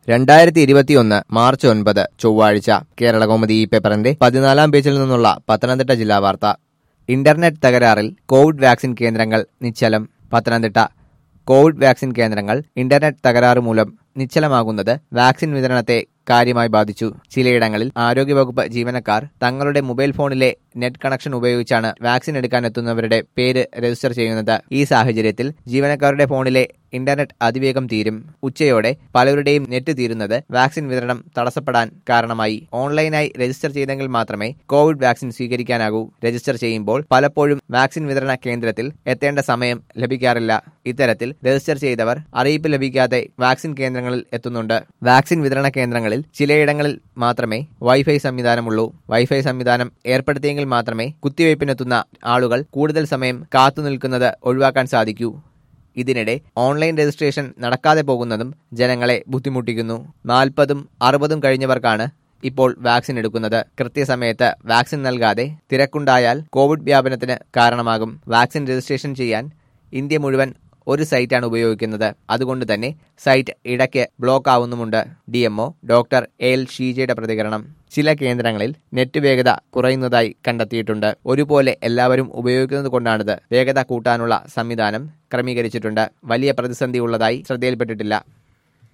രണ്ടായിരത്തി ഇരുപത്തിയൊന്ന് മാർച്ച് ഒൻപത് ചൊവ്വാഴ്ച കേരള കൗമുദി ഈ പേപ്പറിന്റെ പതിനാലാം പേജിൽ നിന്നുള്ള പത്തനംതിട്ട ജില്ലാ വാർത്ത ഇന്റർനെറ്റ് തകരാറിൽ കോവിഡ് വാക്സിൻ കേന്ദ്രങ്ങൾ നിശ്ചലം പത്തനംതിട്ട കോവിഡ് വാക്സിൻ കേന്ദ്രങ്ങൾ ഇന്റർനെറ്റ് തകരാറ് മൂലം നിശ്ചലമാകുന്നത് വാക്സിൻ വിതരണത്തെ കാര്യമായി ബാധിച്ചു ചിലയിടങ്ങളിൽ ആരോഗ്യവകുപ്പ് ജീവനക്കാർ തങ്ങളുടെ മൊബൈൽ ഫോണിലെ നെറ്റ് കണക്ഷൻ ഉപയോഗിച്ചാണ് വാക്സിൻ എടുക്കാൻ എത്തുന്നവരുടെ പേര് രജിസ്റ്റർ ചെയ്യുന്നത് ഈ സാഹചര്യത്തിൽ ജീവനക്കാരുടെ ഫോണിലെ ഇന്റർനെറ്റ് അതിവേഗം തീരും ഉച്ചയോടെ പലരുടെയും നെറ്റ് തീരുന്നത് വാക്സിൻ വിതരണം തടസ്സപ്പെടാൻ കാരണമായി ഓൺലൈനായി രജിസ്റ്റർ ചെയ്തെങ്കിൽ മാത്രമേ കോവിഡ് വാക്സിൻ സ്വീകരിക്കാനാകൂ രജിസ്റ്റർ ചെയ്യുമ്പോൾ പലപ്പോഴും വാക്സിൻ വിതരണ കേന്ദ്രത്തിൽ എത്തേണ്ട സമയം ലഭിക്കാറില്ല ഇത്തരത്തിൽ രജിസ്റ്റർ ചെയ്തവർ അറിയിപ്പ് ലഭിക്കാതെ വാക്സിൻ കേന്ദ്രങ്ങളിൽ എത്തുന്നുണ്ട് വാക്സിൻ വിതരണ കേന്ദ്രങ്ങളിൽ ചിലയിടങ്ങളിൽ മാത്രമേ വൈഫൈ സംവിധാനമുള്ളൂ വൈഫൈ സംവിധാനം ഏർപ്പെടുത്തിയെങ്കിൽ മാത്രമേ കുത്തിവയ്പ്പിനെത്തുന്ന ആളുകൾ കൂടുതൽ സമയം കാത്തുനിൽക്കുന്നത് ഒഴിവാക്കാൻ സാധിക്കൂ ഇതിനിടെ ഓൺലൈൻ രജിസ്ട്രേഷൻ നടക്കാതെ പോകുന്നതും ജനങ്ങളെ ബുദ്ധിമുട്ടിക്കുന്നു നാൽപ്പതും അറുപതും കഴിഞ്ഞവർക്കാണ് ഇപ്പോൾ വാക്സിൻ എടുക്കുന്നത് കൃത്യസമയത്ത് വാക്സിൻ നൽകാതെ തിരക്കുണ്ടായാൽ കോവിഡ് വ്യാപനത്തിന് കാരണമാകും വാക്സിൻ രജിസ്ട്രേഷൻ ചെയ്യാൻ ഇന്ത്യ മുഴുവൻ ഒരു സൈറ്റാണ് ഉപയോഗിക്കുന്നത് അതുകൊണ്ട് തന്നെ സൈറ്റ് ഇടയ്ക്ക് ബ്ലോക്ക് ആവുന്നുമുണ്ട് ഡി എംഒ ഡോക്ടർ എൽ ഷീജയുടെ പ്രതികരണം ചില കേന്ദ്രങ്ങളിൽ നെറ്റ് വേഗത കുറയുന്നതായി കണ്ടെത്തിയിട്ടുണ്ട് ഒരുപോലെ എല്ലാവരും ഉപയോഗിക്കുന്നത് കൊണ്ടാണിത് വേഗത കൂട്ടാനുള്ള സംവിധാനം ക്രമീകരിച്ചിട്ടുണ്ട് വലിയ പ്രതിസന്ധി ഉള്ളതായി ശ്രദ്ധയിൽപ്പെട്ടിട്ടില്ല